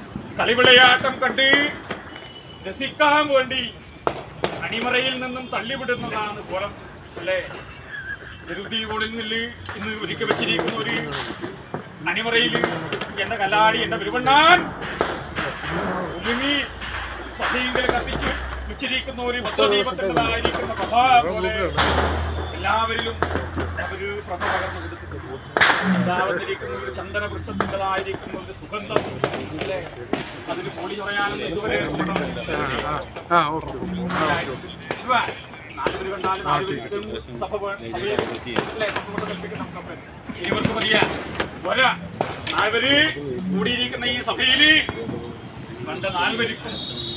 കളിവിളയാട്ടം കണ്ട് രസിക്കാൻ വേണ്ടി അണിമറയിൽ നിന്നും തള്ളിവിടുന്നതാണ് പുറം അല്ലേ ധൃതി കോളിൽ ഇന്ന് ഒരുക്കി വെച്ചിരിക്കുന്ന ഒരു അണിമറയിൽ എന്റെ കല്ലാടി എന്റെ പെരുവണ്ണാൻ ഉലുങ്ങി സഭയിൽ കത്തിച്ച് വെച്ചിരിക്കുന്ന ഒരു ഭദ്രദീപത്തിൻ്റെതായിരിക്കുന്ന കഥ പോലെ എല്ലാവരിലും അവര് പ്രഭ പകർന്നു കൊടുത്തിട്ടുണ്ട് ഉണ്ടാവുന്നിരിക്കുന്ന ഒരു ചന്ദന വൃക്ഷത്തിൻ്റെതായിരിക്കുന്ന ഒരു സുഗന്ധം അല്ലേ അതിന് പൊളി പറയാനൊന്നും ഇതുവരെ ആ ഓക്കെ ഇതുവാ. നാലുപേര് കണ്ടാലും നാലുപേർക്കും സഭ വേ- സഭയെ അല്ലേ, സഭ കൊണ്ട് കൽപ്പിക്കുന്ന നമുക്കപ്പം. ഇരുവർക്ക് മതിയാ. പോരാ. നാലുപേര് കൂടിയിരിക്കുന്ന ഈ സഭയില് കണ്ട നാലുപേർക്കും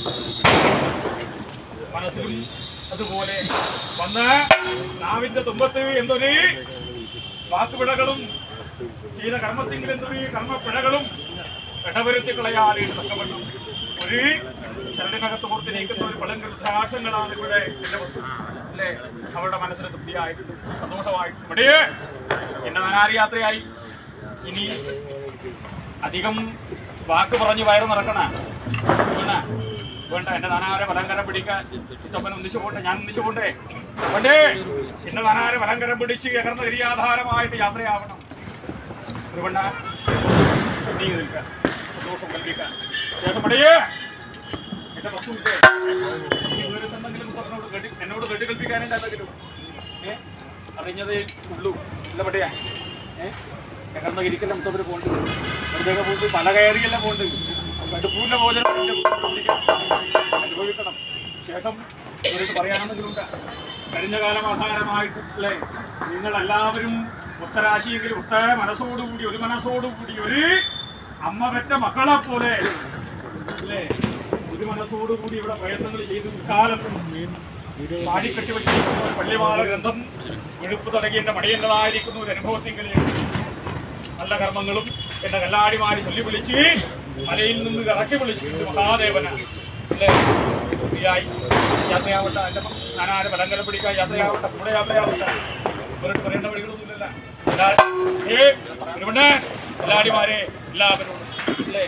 മനസ്സിലും അതുപോലെ വന്ന് നാവിന്റെ തുമ്പത്ത് എന്തൊരു വാക്കുപിഴകളും ചെയ്ത കർമ്മത്തിങ്കിൽ എന്തൊരു കർമ്മപ്പിഴകളും ഇടവരുത്തി കളയാതെ തക്കവണ്ണം ഒരു ശരണിനകത്ത് പുറത്തിരിക്കുന്ന ഒരു പളങ്ക് രുദ്രാക്ഷങ്ങളാണ് ഇവിടെ എന്റെ മുത്ത്. അല്ലേ അവരുടെ മനസ്സിന് തൃപ്തിയായിട്ടും സന്തോഷമായിട്ടും ഇവിടെ എന്റെ നാനാരി യാത്രയായി ഇനി അധികം വാക്ക് പറഞ്ഞ് വയറ് നിറക്കണ വേണ്ട വേണ്ട എന്റെ നാനാരെ വലങ്കരം പിടിക്കാൻ ഇത്തപ്പൻ ഒന്നിച്ചു പോട്ടെ ഞാൻ ഒന്നിച്ചു പോട്ടെ വേണ്ടേ എന്റെ നാനാരെ വലങ്കരം പിടിച്ച് എകർന്ന തിരിയാധാരമായിട്ട് യാത്രയാവണം ഒരുവണ്ണ നീ നിൽക്കാൻ സന്തോഷം കൽപ്പിക്കാൻ ശേഷം പടയേ എന്റെ വസ്തുവിന്റെ എന്തെങ്കിലും പറഞ്ഞോട് കെട്ടി എന്നോട് കെട്ടി കൽപ്പിക്കാനുണ്ട് എന്തെങ്കിലും ഏ അറിഞ്ഞതേ ഉള്ളൂ ഇല്ല പടയാ ഏ എകർന്ന ഇരിക്കലും മുത്തവര് പോണ്ട് വെറുതെ പോണ്ട് പല കയറിയല്ല പോണ്ട് കടുപ്പൂരിന്റെ ഭോജനം എന്റെ കുട്ടിക്ക് അനുഭവിക്കണം ശേഷം ഇവരോട് പറയാനെന്തെങ്കിലുണ്ട് കഴിഞ്ഞ കാലം ആഹാരമായിട്ട് അല്ലേ നിങ്ങൾ എല്ലാവരും ഒത്തരാശിയെങ്കിലും ഒത്ത മനസ്സോടുകൂടി ഒരു മനസ്സോടുകൂടി ഒരു അമ്മ പെറ്റ മക്കളെ പോലെ അല്ലേ ഒരു മനസ്സോടുകൂടി ഇവിടെ പ്രയത്നങ്ങൾ ചെയ്തു കാലത്തും പാടിക്കെട്ടി വെച്ചിരിക്കുന്ന ഒരു പള്ളിമാല ഗ്രന്ഥം വെളുപ്പ് തുടങ്ങി എന്റെ മടിയേണ്ടതായിരിക്കുന്ന ഒരു അനുഭവത്തിങ്കിൽ നല്ല കർമ്മങ്ങളും എന്റെ കല്ലാടിമാരി ചൊല്ലി വിളിച്ച് മലയിൽ നിന്ന് ഇറക്കി വിളിച്ചു ഇത് മഹാദേവന അല്ലേ ഫ്രീയായി യാത്രയാവട്ടെ എന്റെ ഞാനാരെ വലങ്കരം പിടിക്കാൻ യാത്രയാവട്ടെ കൂടെ യാത്രയാവട്ടെ ഇവരോട് പറയേണ്ട വഴികളൊന്നുമില്ല എല്ലാ- ഏ ഒരുവണ്ണ് കല്ലാടിമാരെ എല്ലാവരോടും അല്ലേ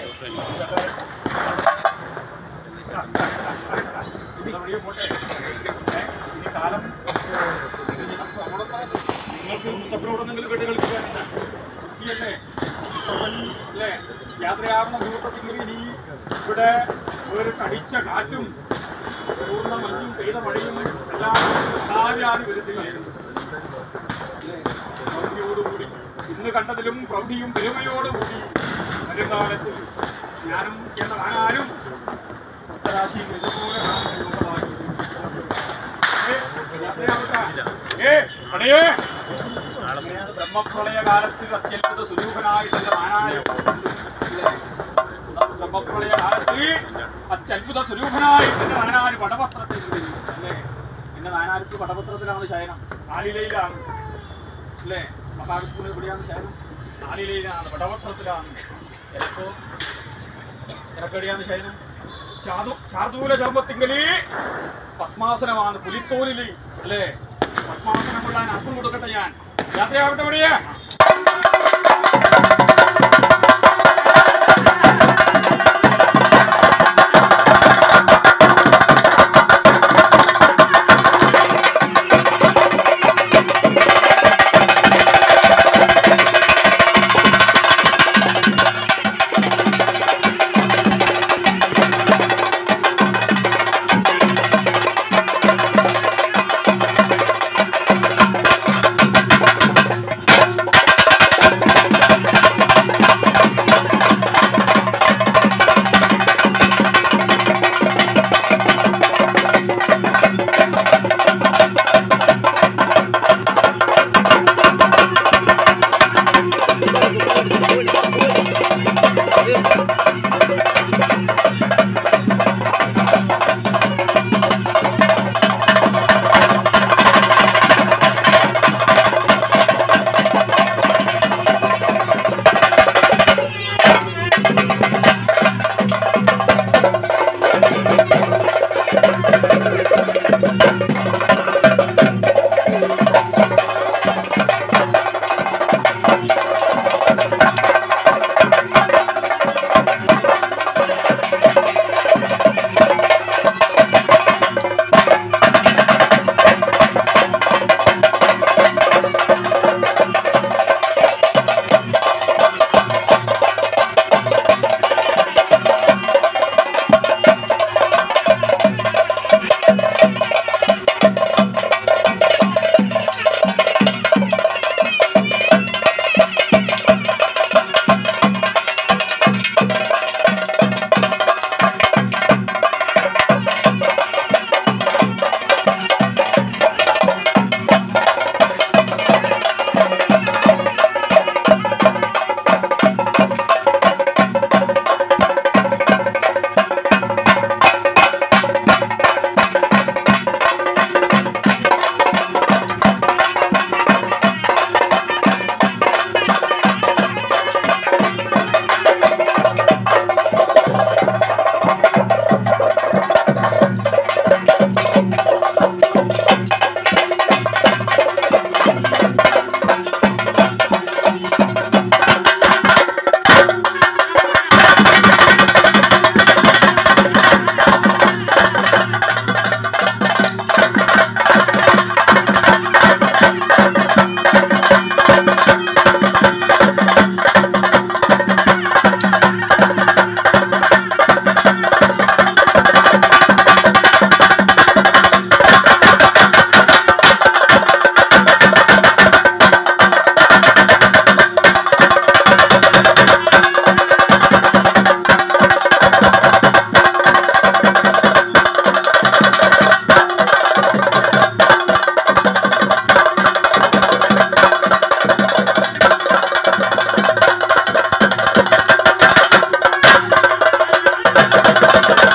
ഇതെവിടെയോ പോട്ടെ ഏ, ഇനി കാലം നിങ്ങൾക്ക് മുത്തപ്പനോടൊന്നെങ്കിലും കേട്ട് കളിക്കാനില്ല കുട്ടിയല്ലേ മുത്തപ്പൻ അല്ലേ യാത്രയാവുന്ന മുഹൂർത്തത്തിൽ ഇനി ഇവിടെ ഒരു കടിച്ച കാറ്റും പൂർണ്ണ മഞ്ഞും പെയ്ത മഴയും എല്ലാം കാവ്യാതി വരുത്തുകയായിരുന്നു അല്ലേ? പ്രൗഢിയോടുകൂടി ഇന്ന് കണ്ടതിലും പ്രൗഢിയും പെരുമയോടുകൂടി വരും കാലത്തിൽ ഞാനും എന്ന ആരും ഉത്തരാശിയും ഇതുപോലെ കാണുന്ന രൂപമായി ബ്രഹ്മപ്രളയ കാലത്ത് അത്യത്ഭുത സ്വരൂപനായിട്ടുള്ള നാനായം ബ്രഹ്മപ്രളയ കാലത്ത് അത്യത്ഭുത സ്വരൂപനായിട്ടുള്ള നാനാര് പടപത്രത്തിൽ അല്ലേ എന്റെ നാനാർക്ക് പടപത്രത്തിലാണ് ശയനം ആലിലയിലാണ് അല്ലേ മഹാവിഷ്ണു എവിടെയാണ് ശയനം ആലിലയിലാണ് പടപത്രത്തിലാണ് ചിലപ്പോ എവിടെയാണ് ശയനം ചാതു ചാർദൂല ചർമ്മത്തിങ്കല് പത്മാസനമാണ് പുലിത്തോലില് അല്ലേ പത്മാസനമുള്ള അർത്ഥം കൊടുക്കട്ടെ ഞാൻ യാത്രയാവട്ടെ എവിടെയാ ആ